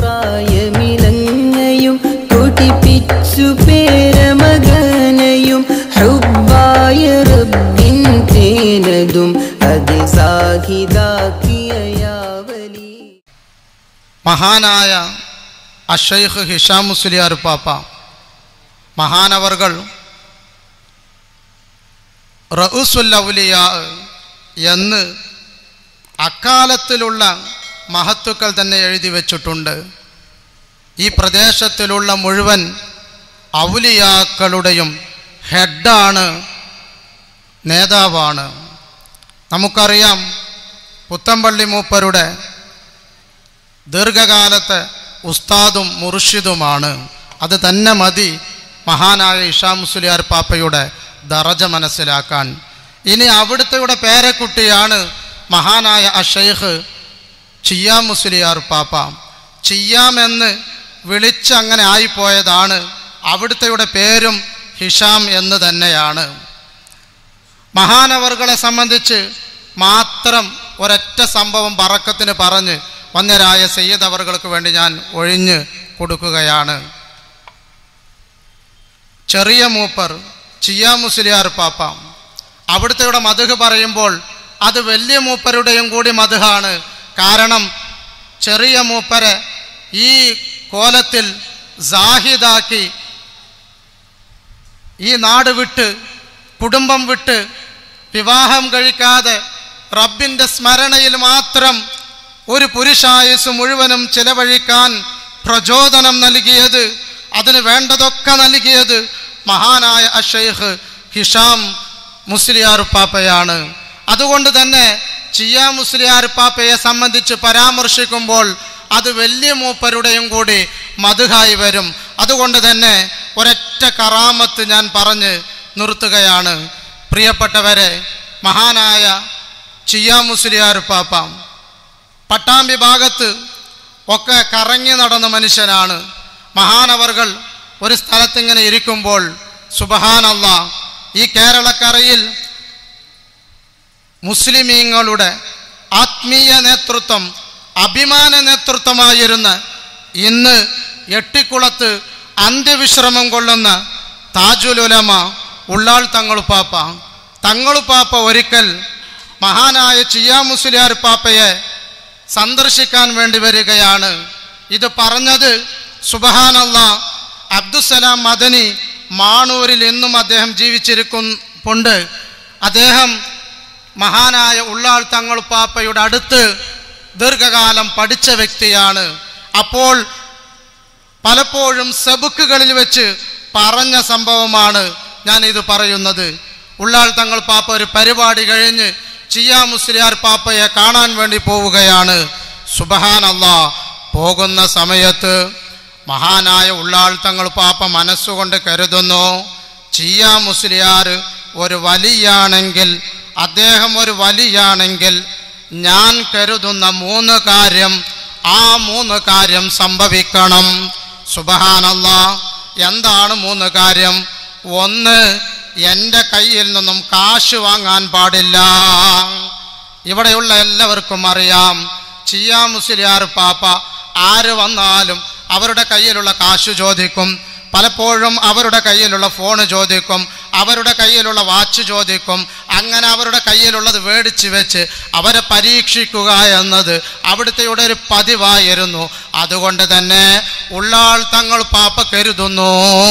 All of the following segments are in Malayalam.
പ്രായമിലങ്ങയും കൊടിപ്പിച്ചു പേരമകനയും ഹുബായ റബ്ബിൻ തേനതും അത് സാഹിദാക്കിയ യാവലി മഹാനായ അഷൈഖ് ഹിഷാം മുസ്ലിയാർ പാപ്പ മഹാനവർകൾ റഊസുല്ലൗലിയ എന്ന് അക്കാലത്തിലുള്ള മഹത്തുക്കൾ തന്നെ എഴുതി വച്ചിട്ടുണ്ട് ഈ പ്രദേശത്തിലുള്ള മുഴുവൻ ഔലിയാക്കളുടെയും ഹെഡാണ് നേതാവാണ് നമുക്കറിയാം പുത്തമ്പള്ളി മൂപ്പരുടെ ദീർഘകാലത്തെ ഉസ്താദും മുർഷിദുമാണ് അത് തന്നെ മതി മഹാനായ ഇഷാ മുസ്ലിയാർ പാപ്പയുടെ ദറജ മനസ്സിലാക്കാൻ ഇനി അവിടുത്തെയുടെ പേരക്കുട്ടിയാണ് മഹാനായ അഷൈഖ് ചിയാം മുസ്ലിയാർ പാപ്പ ചിയാമെന്ന് വിളിച്ച് അങ്ങനെ ആയിപ്പോയതാണ് അവിടുത്തെയുടെ പേരും ഹിഷാം എന്ന് തന്നെയാണ് മഹാനവർകളെ സംബന്ധിച്ച് മാത്രം ഒരൊറ്റ സംഭവം ബറക്കത്തിന് പറഞ്ഞ് വന്യരായ സയ്യദ് അവറുകൾക്ക് വേണ്ടി ഞാൻ ഒഴിഞ്ഞ് കൊടുക്കുകയാണ് ചെറിയ മൂപ്പർ ചിയാ മുസ്ലിയാർ പാപ്പ അവിടുത്തെയുടെ മധുഹ് പറയുമ്പോൾ അത് വലിയ മൂപ്പരുടെയും കൂടി മധുഹാണ് കാരണം ചെറിയ മൂപ്പരെ ഈ കോലത്തിൽ സാഹിദാക്കി ഈ നാട് വിട്ട് കുടുംബം വിട്ട് വിവാഹം കഴിക്കാതെ റബ്ബിൻ്റെ സ്മരണയിൽ മാത്രം ഒരു പുരുഷായുസ് മുഴുവനും ചിലവഴിക്കാൻ പ്രചോദനം നൽകിയത് അതിന് വേണ്ടതൊക്കെ നൽകിയത് മഹാനായ അഷൈഖ് ഹിഷാം മുസ്ലിയാർ പാപ്പയാണ് അതുകൊണ്ട് തന്നെ ചിയാ മുസ്ലിയാർ പാപ്പയെ സംബന്ധിച്ച് പരാമർശിക്കുമ്പോൾ അത് വലിയ മൂപ്പരുടെയും കൂടി മധുഹായി വരും അതുകൊണ്ട് തന്നെ ഒരൊറ്റ കറാമത്ത് ഞാൻ പറഞ്ഞ് നിർത്തുകയാണ് പ്രിയപ്പെട്ടവരെ മഹാനായ ചിയാ മുസ്ലിയാർ പാപ്പ പട്ടാമ്പി ഭാഗത്ത് ഒക്കെ കറങ്ങി നടന്ന മനുഷ്യനാണ് മഹാനവർകൾ ഒരു സ്ഥലത്തിങ്ങനെ ഇരിക്കുമ്പോൾ സുബഹാനല്ല ഈ കേരളക്കരയിൽ മുസ്ലിമീങ്ങളുടെ ആത്മീയ നേതൃത്വം അഭിമാന നേതൃത്വമായിരുന്ന ഇന്ന് എട്ടിക്കുളത്ത് അന്ത്യവിശ്രമം കൊള്ളുന്ന താജുലുലമ ഉള്ളാൾ തങ്ങളുപ്പാപ്പ തങ്ങളുപ്പാപ്പ ഒരിക്കൽ മഹാനായ ചിയാ മുസ്ലിയാർ പാപ്പയെ സന്ദർശിക്കാൻ വേണ്ടി വരികയാണ് ഇത് പറഞ്ഞത് സുബഹാനല്ല അബ്ദുസലാം മദനി മാണൂരിൽ ഇന്നും അദ്ദേഹം ജീവിച്ചിരിക്കുന്നുണ്ട് അദ്ദേഹം മഹാനായ ഉള്ളാൾ തങ്ങളുപ്പാപ്പയുടെ അടുത്ത് ദീർഘകാലം പഠിച്ച വ്യക്തിയാണ് അപ്പോൾ പലപ്പോഴും സബുക്കുകളിൽ വെച്ച് പറഞ്ഞ സംഭവമാണ് ഞാൻ ഇത് പറയുന്നത് ഉള്ളാൾ തങ്ങൾ പാപ്പ ഒരു പരിപാടി കഴിഞ്ഞ് ചിയാ മുസ്ലിയാർ പാപ്പയെ കാണാൻ വേണ്ടി പോവുകയാണ് സുബഹാനല്ല പോകുന്ന സമയത്ത് മഹാനായ ഉള്ളാൾ തങ്ങൾ പാപ്പ മനസ്സുകൊണ്ട് കരുതുന്നു ചിയാ മുസ്ലിയാർ ഒരു വലിയാണെങ്കിൽ അദ്ദേഹം ഒരു വലിയാണെങ്കിൽ ഞാൻ കരുതുന്ന മൂന്ന് കാര്യം ആ മൂന്ന് കാര്യം സംഭവിക്കണം സുബഹാനല്ല എന്താണ് മൂന്ന് കാര്യം ഒന്ന് എൻ്റെ കയ്യിൽ നിന്നും കാശ് വാങ്ങാൻ പാടില്ല ഇവിടെയുള്ള എല്ലാവർക്കും അറിയാം ചിയാ മുസ്ലിയാർ പാപ്പ ആര് വന്നാലും അവരുടെ കയ്യിലുള്ള കാശ് ചോദിക്കും പലപ്പോഴും അവരുടെ കയ്യിലുള്ള ഫോണ് ചോദിക്കും അവരുടെ കയ്യിലുള്ള വാച്ച് ചോദിക്കും അങ്ങനെ അവരുടെ കയ്യിലുള്ളത് മേടിച്ച് വെച്ച് അവരെ പരീക്ഷിക്കുക എന്നത് അവിടുത്തെയുടെ ഒരു പതിവായിരുന്നു അതുകൊണ്ട് തന്നെ ഉള്ളാൾ തങ്ങൾ പാപ്പ കരുതുന്നു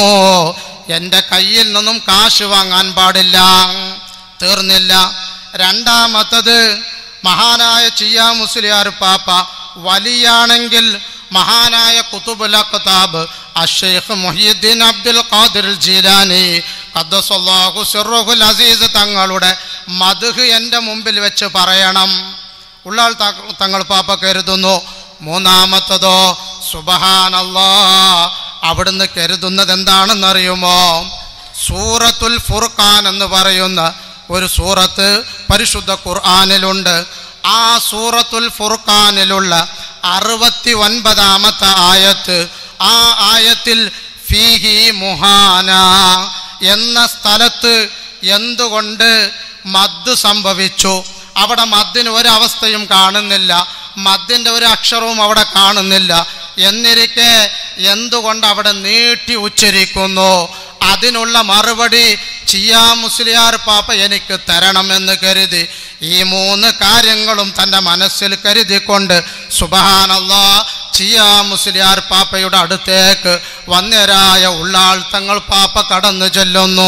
എൻ്റെ കയ്യിൽ നിന്നും കാശ് വാങ്ങാൻ പാടില്ല തീർന്നില്ല രണ്ടാമത്തത് മഹാനായ ചിയാ മുസ്ലിയാർ പാപ്പ വലിയാണെങ്കിൽ മഹാനായ കുത്തുബുൽ അഖ്താബ് അഷേഖ് മുഹിയുദ്ദീൻ അബ്ദുൽ ഖാദിർ ജീലാനി ഖദ്ദസല്ലാഹു സിർറുൽ അസീസ് തങ്ങളുടെ മധുഹ് എൻ്റെ മുമ്പിൽ വെച്ച് പറയണം ഉള്ളാൾ ത- തങ്ങൾ പാപ്പ കരുതുന്നു മൂന്നാമത്തതോ സുബഹാനല്ലാ അവിടുന്ന് കരുതുന്നത് എന്താണെന്നറിയുമോ സൂറത്തുൽ ഫുർഖാൻ എന്ന് പറയുന്ന ഒരു സൂറത്ത് പരിശുദ്ധ ഖുർആാനിലുണ്ട് ആ സൂറത്തുൽ ഫുർഖാനിലുള്ള അറുപത്തി ഒൻപതാമത്തെ ആയത്ത് ആ ആയത്തിൽ ഫീഹി മുഹാന എന്ന സ്ഥലത്ത് എന്തുകൊണ്ട് മദ് സംഭവിച്ചു അവിടെ മദ്ദിന് ഒരവസ്ഥയും കാണുന്നില്ല മദ്ദിൻ്റെ ഒരു അക്ഷരവും അവിടെ കാണുന്നില്ല എന്നിരിക്കെ എന്തുകൊണ്ട് അവിടെ നീട്ടി ഉച്ചരിക്കുന്നു അതിനുള്ള മറുപടി ചിയാ മുസ്ലിയാർ പാപ്പ എനിക്ക് തരണമെന്ന് കരുതി ഈ മൂന്ന് കാര്യങ്ങളും തൻ്റെ മനസ്സിൽ കരുതിക്കൊണ്ട് സുബഹാനല്ലാ ചിയാ മുസ്ലിയാർ പാപ്പയുടെ അടുത്തേക്ക് വന്യരായ ഉള്ളാൾ തങ്ങൾ പാപ്പ കടന്നു ചെല്ലുന്നു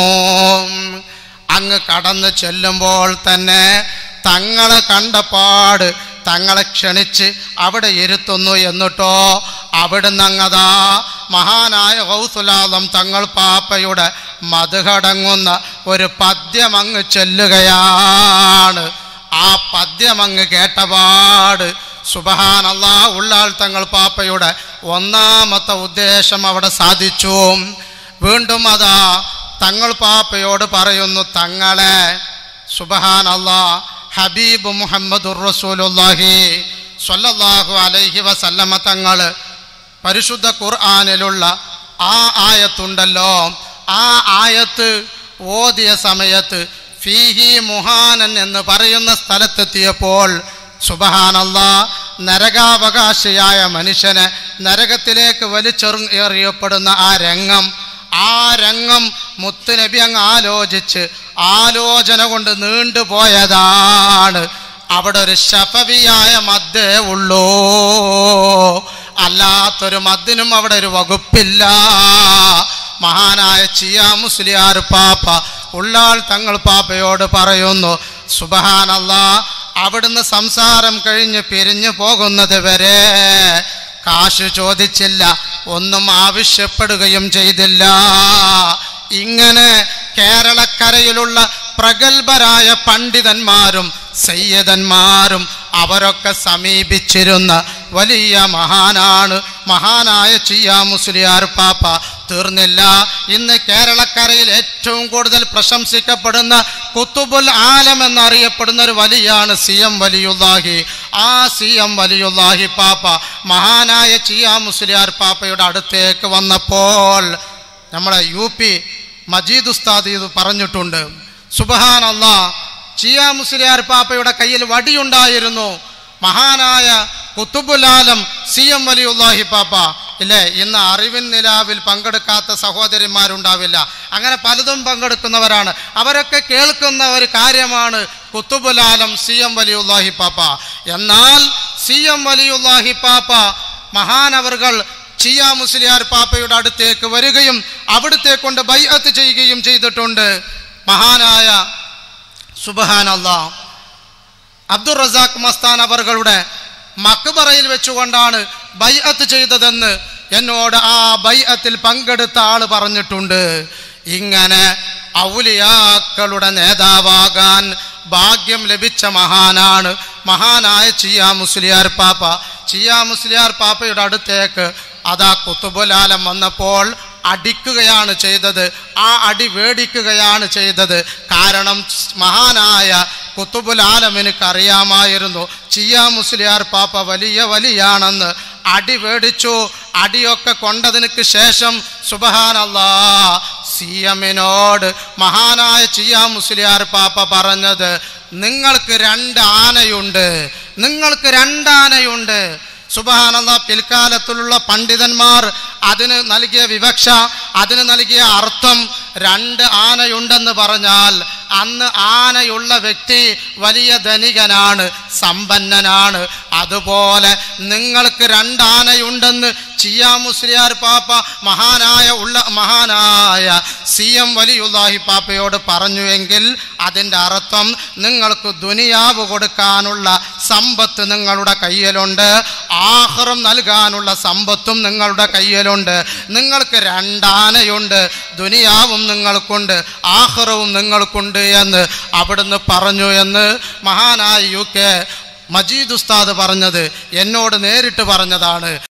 അങ്ങ് കടന്നു ചെല്ലുമ്പോൾ തന്നെ തങ്ങളെ കണ്ടപാട് തങ്ങളെ ക്ഷണിച്ച് അവിടെ ഇരുത്തുന്നു എന്നിട്ടോ അവിടുന്ന് അങ്ങതാ മഹാനായ ഹൗസുലാദം തങ്ങൾ പാപ്പയുടെ മധുകടങ്ങുന്ന ഒരു പദ്യം അങ്ങ് ചെല്ലുകയാണ് ആ പദ്യം അങ്ങ് കേട്ടപാട് സുബഹാനല്ലാ ഉള്ളാൾ തങ്ങൾ പാപ്പയുടെ ഒന്നാമത്തെ ഉദ്ദേശം അവിടെ സാധിച്ചു വീണ്ടും അതാ തങ്ങൾ പാപ്പയോട് പറയുന്നു തങ്ങളെ സുബഹാനല്ലാ ഹബീബ് മുഹമ്മദുർ റസൂലുള്ളാഹി സ്വല്ലല്ലാഹു അലൈഹി വസല്ലമ തങ്ങൾ പരിശുദ്ധ ഖുർആനിലുള്ള ആ ആയത്തുണ്ടല്ലോ ആ ആയത്ത് ഓതിയ സമയത്ത് ഫീഹി മുഹാനൻ എന്ന് പറയുന്ന സ്ഥലത്തെത്തിയപ്പോൾ സുബഹാനല്ലാ നരകാവകാശിയായ മനുഷ്യനെ നരകത്തിലേക്ക് വലിച്ചെറു എറിയപ്പെടുന്ന ആ രംഗം ആ രംഗം മുത്തുനബി അങ്ങ് ആലോചിച്ച് ആലോചന കൊണ്ട് നീണ്ടുപോയതാണ് അവിടെ ഒരു ശഫവിയായ മദ്ദേ ഉള്ളൂ അല്ലാത്തൊരു മദ്ദിനും അവിടെ ഒരു വകുപ്പില്ല മഹാനായ ചിയാ മുസ്ലിയാർ പാപ്പ ഉള്ളാൾ തങ്ങൾ പാപ്പയോട് പറയുന്നു സുബഹാനല്ലാ അവിടുന്ന് സംസാരം കഴിഞ്ഞ് പിരിഞ്ഞു പോകുന്നത് വരെ കാശ് ചോദിച്ചില്ല ഒന്നും ആവശ്യപ്പെടുകയും ചെയ്തില്ല ഇങ്ങനെ കേരളക്കരയിലുള്ള പ്രഗത്ഭരായ പണ്ഡിതന്മാരും സയ്യദന്മാരും അവരൊക്കെ സമീപിച്ചിരുന്ന വലിയ മഹാനാണ് മഹാനായ ചിയാ മുസ്ലിയാർ പാപ്പ തീർന്നില്ല ഇന്ന് കേരളക്കരയിൽ ഏറ്റവും കൂടുതൽ പ്രശംസിക്കപ്പെടുന്ന കുത്തുബുൽ ആലം എന്നറിയപ്പെടുന്ന ഒരു വലിയാണ് സി എം വലിയുല്ലാഹി ആ സി എം വലിയുല്ലാഹി പാപ്പ മഹാനായ ചിയാ മുസ്ലിയാർ പാപ്പയുടെ അടുത്തേക്ക് വന്നപ്പോൾ നമ്മളെ യു പി മജീദ് ഉസ്താദ് ഇത് പറഞ്ഞിട്ടുണ്ട് സുബഹാൻ അള്ളാ ചിയ മുസ്ലിയാർ പാപ്പയുടെ കയ്യിൽ വടിയുണ്ടായിരുന്നു മഹാനായ കുത്തുബുലാലം സി എം വലിയുല്ലാഹി പാപ്പ ഇല്ലേ ഇന്ന് അറിവിൻ നിലാവിൽ പങ്കെടുക്കാത്ത സഹോദരിമാരുണ്ടാവില്ല അങ്ങനെ പലതും പങ്കെടുക്കുന്നവരാണ് അവരൊക്കെ കേൾക്കുന്ന ഒരു കാര്യമാണ് കുത്തുബുലാലം സി എം വലിയുല്ലാഹി പാപ്പ എന്നാൽ സി എം വലിയുല്ലാഹി പാപ്പ മഹാനവർകൾ ചിയ മുസ്ലിയാർ പാപ്പയുടെ അടുത്തേക്ക് വരികയും അവിടുത്തെ കൊണ്ട് ബൈഅത്ത് ചെയ്യുകയും ചെയ്തിട്ടുണ്ട് മഹാനായ സുബഹാനല്ലാ അബ്ദുൾ റസാഖ് മസ്താൻ അവர்களுടെ മക്ബറയിൽ വെച്ചുകൊണ്ടാണ് ബൈഅത്ത് ചെയ്തതെന്ന് എന്നോട് ആ ബൈഅത്തിൽ പങ്കെടുത്ത ആള് പറഞ്ഞിട്ടുണ്ട് ഇങ്ങനെ ഔലിയാക്കളുടെ നേതാവാകാൻ ഭാഗ്യം ലഭിച്ച മഹാനാണ് മഹാനായ ചിയാ മുസ്ലിയാർ പാപ്പ ചിയാ മുസ്ലിയാർ പാപ്പയുടെ അടുത്തേക്ക് അതാ കുത്തുബുലാലം വന്നപ്പോൾ അടിക്കുകയാണ് ചെയ്തത് ആ അടി വേടിക്കുകയാണ് ചെയ്തത് കാരണം മഹാനായ കുത്തുബുൽ ആലമിനക്ക് അറിയാമായിരുന്നു ചിയ മുസ്ലിയാർ പാപ്പ വലിയ വലിയാണെന്ന് അടി വേടിച്ചു അടിയൊക്കെ കൊണ്ടതിനക്ക് ശേഷം സുബഹാനല്ലാ സി എമ്മിനോട് മഹാനായ ചിയ മുസ്ലിയാർ പാപ്പ പറഞ്ഞത് നിങ്ങൾക്ക് രണ്ട് ആനയുണ്ട് നിങ്ങൾക്ക് രണ്ടാനയുണ്ട് സുബഹാനല്ല പിൽക്കാലത്തിലുള്ള പണ്ഡിതന്മാർ അതിന് നൽകിയ വിവക്ഷ അതിന് നൽകിയ അർത്ഥം രണ്ട് ആനയുണ്ടെന്ന് പറഞ്ഞാൽ അന്ന് ആനയുള്ള വ്യക്തി വലിയ ധനികനാണ് സമ്പന്നനാണ് അതുപോലെ നിങ്ങൾക്ക് രണ്ടാനയുണ്ടെന്ന് ചിയാ മുസ്ലിയാർ പാപ്പ മഹാനായ ഉള്ള മഹാനായ സി എം വലിയുല്ലാഹി പാപ്പയോട് പറഞ്ഞുവെങ്കിൽ അതിൻ്റെ അർത്ഥം നിങ്ങൾക്ക് ദുനിയാവ് കൊടുക്കാനുള്ള സമ്പത്ത് നിങ്ങളുടെ കയ്യിലുണ്ട് ആഹ്റം നൽകാനുള്ള സമ്പത്തും നിങ്ങളുടെ കയ്യിലുണ്ട് നിങ്ങൾക്ക് രണ്ടാനയുണ്ട് ദുനിയാവും നിങ്ങൾക്കുണ്ട് ആഹ്റവും നിങ്ങൾക്കുണ്ട് എന്ന് അവിടുന്ന് പറഞ്ഞു എന്ന് മഹാനായ യു കെ മജീദ് ഉസ്താദ് പറഞ്ഞത് എന്നോട് നേരിട്ട് പറഞ്ഞതാണ്